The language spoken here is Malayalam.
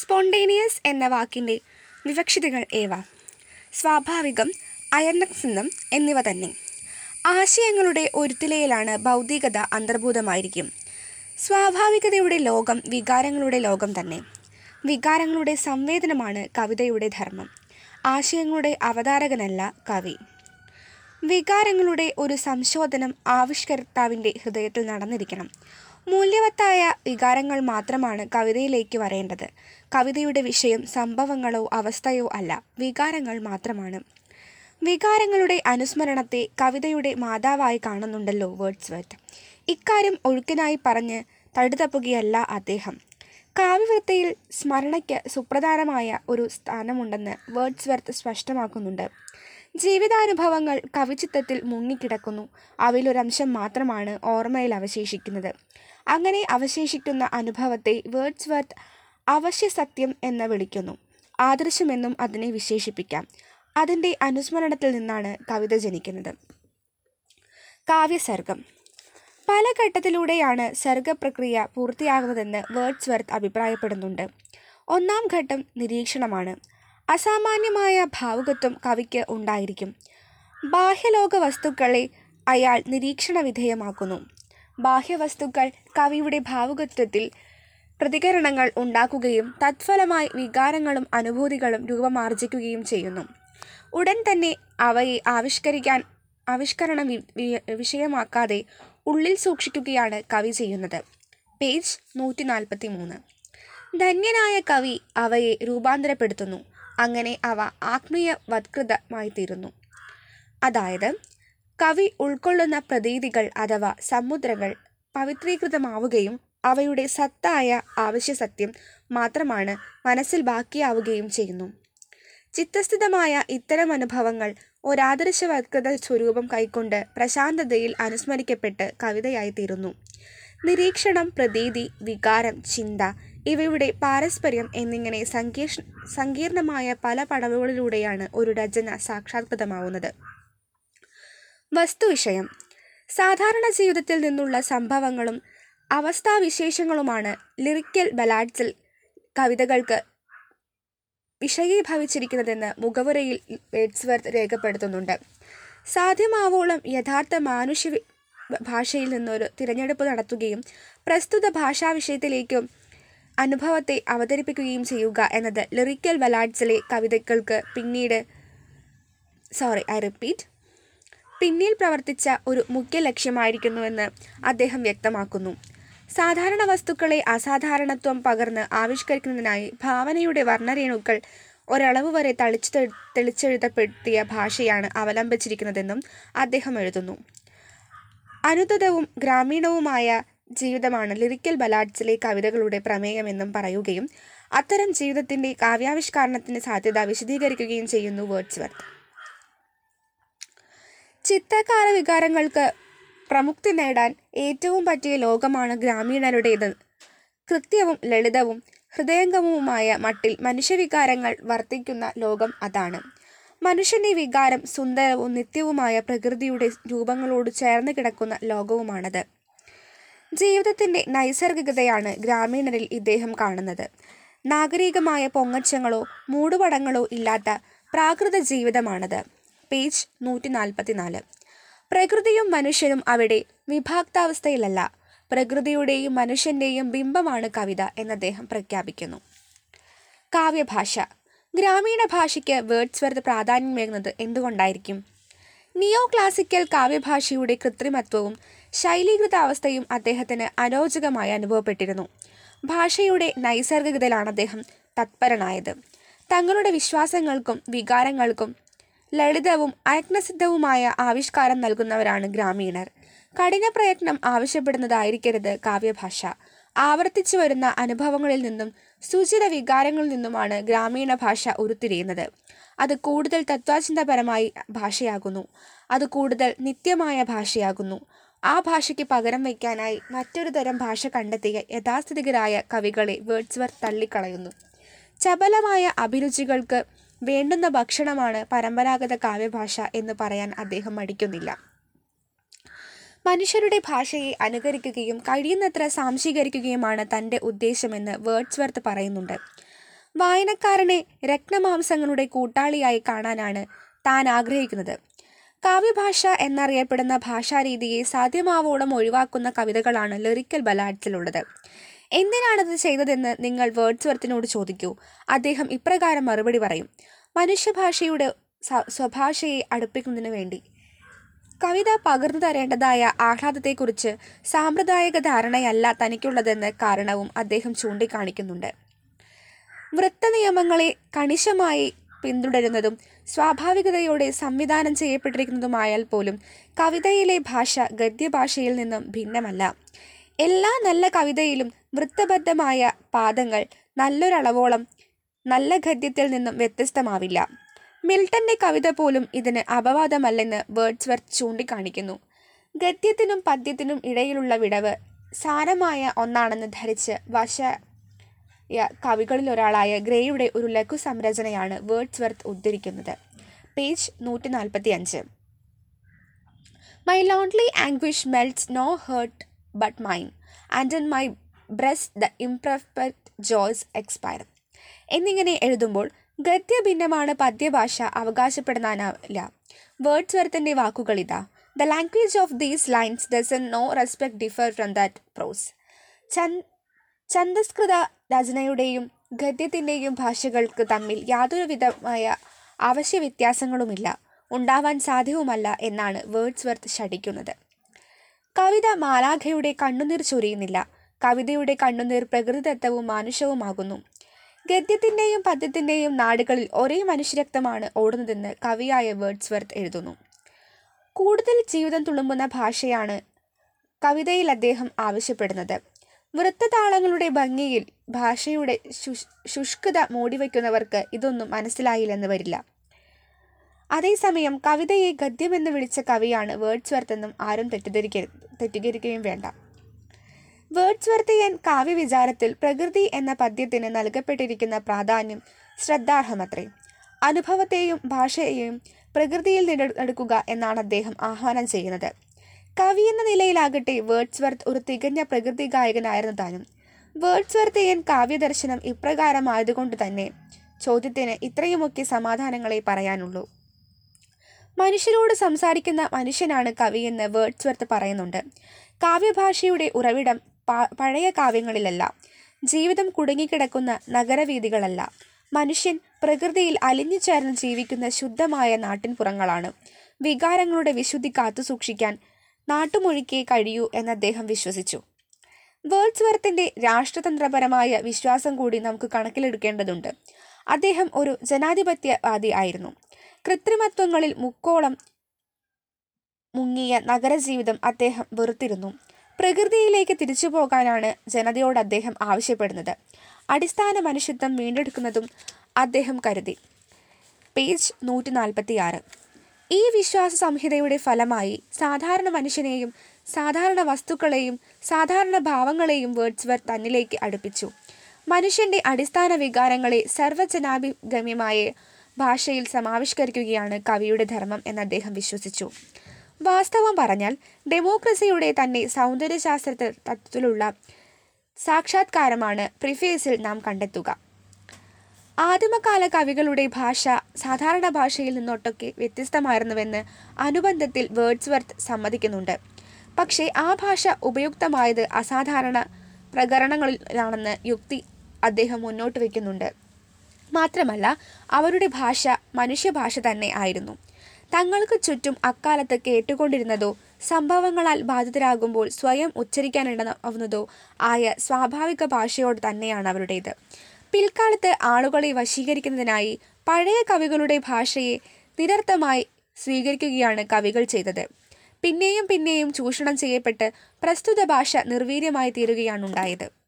സ്പോണ്ടേനിയസ് എന്ന വാക്കിൻ്റെ വിവക്ഷിതകൾ ഏവ സ്വാഭാവികം അയർണക്സിന്നം എന്നിവ തന്നെ ആശയങ്ങളുടെ ഒരുത്തിലയിലാണ് ഭൗതികത അന്തർഭൂതമായിരിക്കും സ്വാഭാവികതയുടെ ലോകം വികാരങ്ങളുടെ ലോകം തന്നെ വികാരങ്ങളുടെ സംവേദനമാണ് കവിതയുടെ ധർമ്മം ആശയങ്ങളുടെ അവതാരകനല്ല കവി വികാരങ്ങളുടെ ഒരു സംശോധനം ആവിഷ്കർത്താവിൻ്റെ ഹൃദയത്തിൽ നടന്നിരിക്കണം മൂല്യവത്തായ വികാരങ്ങൾ മാത്രമാണ് കവിതയിലേക്ക് വരേണ്ടത് കവിതയുടെ വിഷയം സംഭവങ്ങളോ അവസ്ഥയോ അല്ല വികാരങ്ങൾ മാത്രമാണ് വികാരങ്ങളുടെ അനുസ്മരണത്തെ കവിതയുടെ മാതാവായി കാണുന്നുണ്ടല്ലോ വേർഡ്സ്വർത്ത് ഇക്കാര്യം ഒഴുക്കിനായി പറഞ്ഞ് തടുതപ്പുകയല്ല അദ്ദേഹം കാവ്യവൃത്തിയിൽ സ്മരണയ്ക്ക് സുപ്രധാനമായ ഒരു സ്ഥാനമുണ്ടെന്ന് വേർഡ്സ്വർത്ത് സ്പഷ്ടമാക്കുന്നുണ്ട് ജീവിതാനുഭവങ്ങൾ കവിച്ചിത്തത്തിൽ മുങ്ങിക്കിടക്കുന്നു അവയിലൊരംശം മാത്രമാണ് ഓർമ്മയിൽ അവശേഷിക്കുന്നത് അങ്ങനെ അവശേഷിക്കുന്ന അനുഭവത്തെ വേർഡ്സ്വർത്ത് അവശ്യ സത്യം എന്ന് വിളിക്കുന്നു ആദർശമെന്നും അതിനെ വിശേഷിപ്പിക്കാം അതിൻ്റെ അനുസ്മരണത്തിൽ നിന്നാണ് കവിത ജനിക്കുന്നത് കാവ്യസർഗം പല ഘട്ടത്തിലൂടെയാണ് സർഗപ്രക്രിയ പൂർത്തിയാകുന്നതെന്ന് വേർഡ്സ്വർത്ത് അഭിപ്രായപ്പെടുന്നുണ്ട് ഒന്നാം ഘട്ടം നിരീക്ഷണമാണ് അസാമാന്യമായ ഭാവുകത്വം കവിക്ക് ഉണ്ടായിരിക്കും ബാഹ്യലോക വസ്തുക്കളെ അയാൾ നിരീക്ഷണ വിധേയമാക്കുന്നു ബാഹ്യവസ്തുക്കൾ കവിയുടെ ഭാവുകത്വത്തിൽ പ്രതികരണങ്ങൾ ഉണ്ടാക്കുകയും തത്ഫലമായി വികാരങ്ങളും അനുഭൂതികളും രൂപമാർജിക്കുകയും ചെയ്യുന്നു ഉടൻ തന്നെ അവയെ ആവിഷ്കരിക്കാൻ ആവിഷ്കരണം വി- വി- വിഷയമാക്കാതെ ഉള്ളിൽ സൂക്ഷിക്കുകയാണ് കവി ചെയ്യുന്നത് പേജ് നൂറ്റി നാൽപ്പത്തി മൂന്ന് ധന്യനായ കവി അവയെ രൂപാന്തരപ്പെടുത്തുന്നു അങ്ങനെ അവ ആത്മീയവത്കൃതമായി തീരുന്നു അതായത് കവി ഉൾക്കൊള്ളുന്ന പ്രതീതികൾ അഥവാ സമുദ്രങ്ങൾ പവിത്രീകൃതമാവുകയും അവയുടെ സത്തായ ആവശ്യസത്യം മാത്രമാണ് മനസ്സിൽ ബാക്കിയാവുകയും ചെയ്യുന്നു ചിത്തസ്ഥിതമായ ഇത്തരം അനുഭവങ്ങൾ ഒരാദർശവത്കൃത സ്വരൂപം കൈക്കൊണ്ട് പ്രശാന്തതയിൽ അനുസ്മരിക്കപ്പെട്ട് കവിതയായി തീരുന്നു നിരീക്ഷണം പ്രതീതി വികാരം ചിന്ത ഇവയുടെ പാരസ്പര്യം എന്നിങ്ങനെ സങ്കീർഷ സങ്കീർണമായ പല പടവുകളിലൂടെയാണ് ഒരു രചന സാക്ഷാത്കൃതമാവുന്നത് വസ്തുവിഷയം സാധാരണ ജീവിതത്തിൽ നിന്നുള്ള സംഭവങ്ങളും അവസ്ഥാവിശേഷങ്ങളുമാണ് ലിറിക്കൽ ബലാഡ്സിൽ കവിതകൾക്ക് വിഷയീഭവിച്ചിരിക്കുന്നതെന്ന് മുഖവുരയിൽ വേഡ്സ്വർത്ത് രേഖപ്പെടുത്തുന്നുണ്ട് സാധ്യമാവോളം യഥാർത്ഥ മാനുഷ്യ വി- ഭാഷയിൽ നിന്നൊരു തിരഞ്ഞെടുപ്പ് നടത്തുകയും പ്രസ്തുത ഭാഷാവിഷയത്തിലേക്കും അനുഭവത്തെ അവതരിപ്പിക്കുകയും ചെയ്യുക എന്നത് ലിറിക്കൽ ബലാഡ്സിലെ കവിതകൾക്ക് പിന്നീട് സോറി ഐ റിപ്പീറ്റ് പിന്നിൽ പ്രവർത്തിച്ച ഒരു മുഖ്യ ലക്ഷ്യമായിരിക്കുന്നുവെന്ന് അദ്ദേഹം വ്യക്തമാക്കുന്നു സാധാരണ വസ്തുക്കളെ അസാധാരണത്വം പകർന്ന് ആവിഷ്കരിക്കുന്നതിനായി ഭാവനയുടെ വർണ്ണരേണുക്കൾ ഒരളവ് വരെ തളിച്ചു തെ- തെളിച്ചെഴുതപ്പെടുത്തിയ ഭാഷയാണ് അവലംബിച്ചിരിക്കുന്നതെന്നും അദ്ദേഹം എഴുതുന്നു അനുതതവും ഗ്രാമീണവുമായ ജീവിതമാണ് ലിറിക്കൽ ബലാഡ്സിലെ കവിതകളുടെ പ്രമേയമെന്നും പറയുകയും അത്തരം ജീവിതത്തിന്റെ കാവ്യാവിഷ്കരണത്തിന് സാധ്യത വിശദീകരിക്കുകയും ചെയ്യുന്നു വേർഡ്സ്വർത്ത് ചിത്രകാര വികാരങ്ങൾക്ക് പ്രമുക്തി നേടാൻ ഏറ്റവും പറ്റിയ ലോകമാണ് ഗ്രാമീണരുടേത് കൃത്യവും ലളിതവും ഹൃദയംഗമവുമായ മട്ടിൽ മനുഷ്യവികാരങ്ങൾ വർത്തിക്കുന്ന ലോകം അതാണ് മനുഷ്യന്റെ വികാരം സുന്ദരവും നിത്യവുമായ പ്രകൃതിയുടെ രൂപങ്ങളോട് ചേർന്ന് കിടക്കുന്ന ലോകവുമാണത് ജീവിതത്തിന്റെ നൈസർഗികതയാണ് ഗ്രാമീണരിൽ ഇദ്ദേഹം കാണുന്നത് നാഗരികമായ പൊങ്ങച്ചങ്ങളോ മൂടുപടങ്ങളോ ഇല്ലാത്ത പ്രാകൃത ജീവിതമാണത് പേജ് നൂറ്റി നാൽപ്പത്തിനാല് പ്രകൃതിയും മനുഷ്യനും അവിടെ വിഭക്താവസ്ഥയിലല്ല പ്രകൃതിയുടെയും മനുഷ്യന്റെയും ബിംബമാണ് കവിത എന്ന് അദ്ദേഹം പ്രഖ്യാപിക്കുന്നു കാവ്യഭാഷ ഗ്രാമീണ ഭാഷയ്ക്ക് വേർഡ്സ്വർത്ത് പ്രാധാന്യമേകുന്നത് എന്തുകൊണ്ടായിരിക്കും നിയോ ക്ലാസിക്കൽ കാവ്യഭാഷയുടെ കൃത്രിമത്വവും ശൈലീകൃത അവസ്ഥയും അദ്ദേഹത്തിന് അരോചകമായി അനുഭവപ്പെട്ടിരുന്നു ഭാഷയുടെ നൈസർഗികതയിലാണ് അദ്ദേഹം തത്പരനായത് തങ്ങളുടെ വിശ്വാസങ്ങൾക്കും വികാരങ്ങൾക്കും ലളിതവും അയജ്ഞസിദ്ധവുമായ ആവിഷ്കാരം നൽകുന്നവരാണ് ഗ്രാമീണർ കഠിന പ്രയത്നം ആവശ്യപ്പെടുന്നതായിരിക്കരുത് കാവ്യഭാഷ ആവർത്തിച്ചു വരുന്ന അനുഭവങ്ങളിൽ നിന്നും സുചിര വികാരങ്ങളിൽ നിന്നുമാണ് ഗ്രാമീണ ഭാഷ ഉരുത്തിരിയുന്നത് അത് കൂടുതൽ തത്വചിന്തപരമായി ഭാഷയാകുന്നു അത് കൂടുതൽ നിത്യമായ ഭാഷയാകുന്നു ആ ഭാഷയ്ക്ക് പകരം വയ്ക്കാനായി മറ്റൊരു തരം ഭാഷ കണ്ടെത്തിയ യഥാസ്ഥിതികരായ കവികളെ വേർഡ്സ്വർത്ത് തള്ളിക്കളയുന്നു ചപലമായ അഭിരുചികൾക്ക് വേണ്ടുന്ന ഭക്ഷണമാണ് പരമ്പരാഗത കാവ്യഭാഷ എന്ന് പറയാൻ അദ്ദേഹം മടിക്കുന്നില്ല മനുഷ്യരുടെ ഭാഷയെ അനുകരിക്കുകയും കഴിയുന്നത്ര സാംശീകരിക്കുകയുമാണ് തൻ്റെ ഉദ്ദേശമെന്ന് വേർഡ്സ്വർത്ത് പറയുന്നുണ്ട് വായനക്കാരനെ രത്നമാംസങ്ങളുടെ കൂട്ടാളിയായി കാണാനാണ് താൻ ആഗ്രഹിക്കുന്നത് കാവ്യഭാഷ എന്നറിയപ്പെടുന്ന ഭാഷാരീതിയെ സാധ്യമാവോളം ഒഴിവാക്കുന്ന കവിതകളാണ് ലിറിക്കൽ ബലാഡ്സിലുള്ളത് എന്തിനാണത് ചെയ്തതെന്ന് നിങ്ങൾ വേർഡ്സ്വർത്തിനോട് ചോദിക്കൂ അദ്ദേഹം ഇപ്രകാരം മറുപടി പറയും മനുഷ്യഭാഷയുടെ സ- സ്വഭാഷയെ അടുപ്പിക്കുന്നതിന് വേണ്ടി കവിത പകർന്നു തരേണ്ടതായ ആഹ്ലാദത്തെക്കുറിച്ച് സാമ്പ്രദായിക ധാരണയല്ല തനിക്കുള്ളതെന്ന് കാരണവും അദ്ദേഹം ചൂണ്ടിക്കാണിക്കുന്നുണ്ട് വൃത്തനിയമങ്ങളെ കണിശമായി പിന്തുടരുന്നതും സ്വാഭാവികതയോടെ സംവിധാനം ചെയ്യപ്പെട്ടിരിക്കുന്നതുമായാൽ പോലും കവിതയിലെ ഭാഷ ഗദ്യഭാഷയിൽ നിന്നും ഭിന്നമല്ല എല്ലാ നല്ല കവിതയിലും വൃത്തബദ്ധമായ പാദങ്ങൾ നല്ലൊരളവോളം നല്ല ഗദ്യത്തിൽ നിന്നും വ്യത്യസ്തമാവില്ല മിൽട്ടന്റെ കവിത പോലും ഇതിന് അപവാദമല്ലെന്ന് വേർഡ്സ്വർത്ത് ചൂണ്ടിക്കാണിക്കുന്നു ഗദ്യത്തിനും പദ്യത്തിനും ഇടയിലുള്ള വിടവ് സാരമായ ഒന്നാണെന്ന് ധരിച്ച് വശ യ കവികളിൽ ഒരാളായ ഗ്രേയുടെ ഒരു ലഘു സംരചനയാണ് വേർഡ്സ്വർത്ത് ഉദ്ധരിക്കുന്നത് പേജ് നൂറ്റി നാൽപ്പത്തി അഞ്ച് my lonely anguish melts no heart but mine and in my breast the imperfect joys expire എന്നിങ്ങനെ എഴുതുമ്പോൾ ഗദ്യ ഭിന്നമാണ് പദ്യഭാഷ അവകാശപ്പെടാനാവില്ല വേർഡ്സ്വർത്തിൻ്റെ വാക്കുകൾ ഇതാ the language of these lines does in no respect differ from that prose ചന്ദ് ഛന്ദസ്കൃത രചനയുടെയും ഗദ്യത്തിൻ്റെയും ഭാഷകൾക്ക് തമ്മിൽ യാതൊരു വിധമായ അവശ്യ വ്യത്യാസങ്ങളുമില്ല ഉണ്ടാവാൻ സാധ്യവുമല്ല എന്നാണ് വേർഡ്സ്വർത്ത് ശഠിക്കുന്നത് കവിത മാലാഖയുടെ കണ്ണുനീർ ചൊരിയുന്നില്ല കവിതയുടെ കണ്ണുനീർ പ്രകൃതിദത്തവും മാനുഷവുമാകുന്നു ഗദ്യത്തിൻ്റെയും പദ്യത്തിൻ്റെയും നാടുകളിൽ ഒരേ മനുഷ്യരക്തമാണ് ഓടുന്നതെന്ന് കവിയായ വേർഡ്സ്വർത്ത് എഴുതുന്നു കൂടുതൽ ജീവിതം തുളുമ്പുന്ന ഭാഷയാണ് കവിതയിൽ അദ്ദേഹം ആവശ്യപ്പെടുന്നത് വൃത്തതാളങ്ങളുടെ ഭംഗിയിൽ ഭാഷയുടെ ശുഷ് ശുഷ്കത മൂടിവെക്കുന്നവർക്ക് ഇതൊന്നും മനസ്സിലായില്ലെന്ന് വരില്ല അതേസമയം കവിതയെ ഗദ്യമെന്ന് വിളിച്ച കവിയാണ് വേർഡ്സ്വർത്ത് എന്നും ആരും തെറ്റിദ്ധരിക്ക തെറ്റിദ്ധരിക്കുകയും വേണ്ട വേർഡ്സ്വർത്തിയൻ കാവ്യവിചാരത്തിൽ പ്രകൃതി എന്ന പദ്യത്തിന് നൽകപ്പെട്ടിരിക്കുന്ന പ്രാധാന്യം ശ്രദ്ധാർഹമത്രേ അനുഭവത്തെയും ഭാഷയെയും പ്രകൃതിയിൽ നിന്നെടുക്കുക എന്നാണ് അദ്ദേഹം ആഹ്വാനം ചെയ്യുന്നത് കവി എന്ന നിലയിലാകട്ടെ വേർഡ്സ്വർത്ത് ഒരു തികഞ്ഞ പ്രകൃതി ഗായകനായിരുന്നു താനും വേർഡ്സ്വർത്തിയൻ കാവ്യദർശനം ഇപ്രകാരമായതുകൊണ്ട് തന്നെ ചോദ്യത്തിന് ഇത്രയുമൊക്കെ സമാധാനങ്ങളെ പറയാനുള്ളൂ മനുഷ്യരോട് സംസാരിക്കുന്ന മനുഷ്യനാണ് കവിയെന്ന് വേർഡ്സ്വർത്ത് പറയുന്നുണ്ട് കാവ്യഭാഷയുടെ ഉറവിടം പ- പഴയ കാവ്യങ്ങളിലല്ല ജീവിതം കുടുങ്ങിക്കിടക്കുന്ന നഗരവീഥികളല്ല മനുഷ്യൻ പ്രകൃതിയിൽ അലിഞ്ഞു ചേർന്ന് ജീവിക്കുന്ന ശുദ്ധമായ നാട്ടിൻപുറങ്ങളാണ് വികാരങ്ങളുടെ വിശുദ്ധി കാത്തുസൂക്ഷിക്കാൻ നാട്ടുമൊഴിക്കേ കഴിയൂ എന്ന് അദ്ദേഹം വിശ്വസിച്ചു വേർഡ്സ്വർത്തിന്റെ രാഷ്ട്രതന്ത്രപരമായ വിശ്വാസം കൂടി നമുക്ക് കണക്കിലെടുക്കേണ്ടതുണ്ട് അദ്ദേഹം ഒരു ജനാധിപത്യവാദി ആയിരുന്നു കൃത്രിമത്വങ്ങളിൽ മുക്കോളം മുങ്ങിയ നഗരജീവിതം അദ്ദേഹം വെറുത്തിരുന്നു പ്രകൃതിയിലേക്ക് തിരിച്ചു പോകാനാണ് ജനതയോട് അദ്ദേഹം ആവശ്യപ്പെടുന്നത് അടിസ്ഥാന മനുഷ്യത്വം വീണ്ടെടുക്കുന്നതും അദ്ദേഹം കരുതി പേജ് നൂറ്റി നാൽപ്പത്തി ആറ് ഈ വിശ്വാസ സംഹിതയുടെ ഫലമായി സാധാരണ മനുഷ്യനെയും സാധാരണ വസ്തുക്കളെയും സാധാരണ ഭാവങ്ങളെയും വേർഡ്സ്വർ തന്നിലേക്ക് അടുപ്പിച്ചു മനുഷ്യന്റെ അടിസ്ഥാന വികാരങ്ങളെ സർവ്വജനാഭിഗമ്യമായ ഭാഷയിൽ സമാവിഷ്കരിക്കുകയാണ് കവിയുടെ ധർമ്മം എന്ന് അദ്ദേഹം വിശ്വസിച്ചു വാസ്തവം പറഞ്ഞാൽ ഡെമോക്രസിയുടെ തന്നെ സൗന്ദര്യശാസ്ത്ര തത്വത്തിലുള്ള സാക്ഷാത്കാരമാണ് പ്രിഫേസിൽ നാം കണ്ടെത്തുക ആദിമകാല കവികളുടെ ഭാഷ സാധാരണ ഭാഷയിൽ നിന്നൊട്ടൊക്കെ വ്യത്യസ്തമായിരുന്നുവെന്ന് അനുബന്ധത്തിൽ വേർഡ്സ്വർത്ത് സമ്മതിക്കുന്നുണ്ട് പക്ഷേ ആ ഭാഷ ഉപയുക്തമായത് അസാധാരണ പ്രകരണങ്ങളിലാണെന്ന് യുക്തി അദ്ദേഹം മുന്നോട്ട് വയ്ക്കുന്നുണ്ട് മാത്രമല്ല അവരുടെ ഭാഷ മനുഷ്യഭാഷ തന്നെ ആയിരുന്നു തങ്ങൾക്ക് ചുറ്റും അക്കാലത്ത് കേട്ടുകൊണ്ടിരുന്നതോ സംഭവങ്ങളാൽ ബാധിതരാകുമ്പോൾ സ്വയം ഉച്ചരിക്കാനിടയാവുന്നതോ ആയ സ്വാഭാവിക ഭാഷയോട് തന്നെയാണ് അവരുടേത് പിൽക്കാലത്ത് ആളുകളെ വശീകരിക്കുന്നതിനായി പഴയ കവികളുടെ ഭാഷയെ നിരർത്ഥമായി സ്വീകരിക്കുകയാണ് കവികൾ ചെയ്തത് പിന്നെയും പിന്നെയും ചൂഷണം ചെയ്യപ്പെട്ട് പ്രസ്തുത ഭാഷ നിർവീര്യമായി തീരുകയാണുണ്ടായത്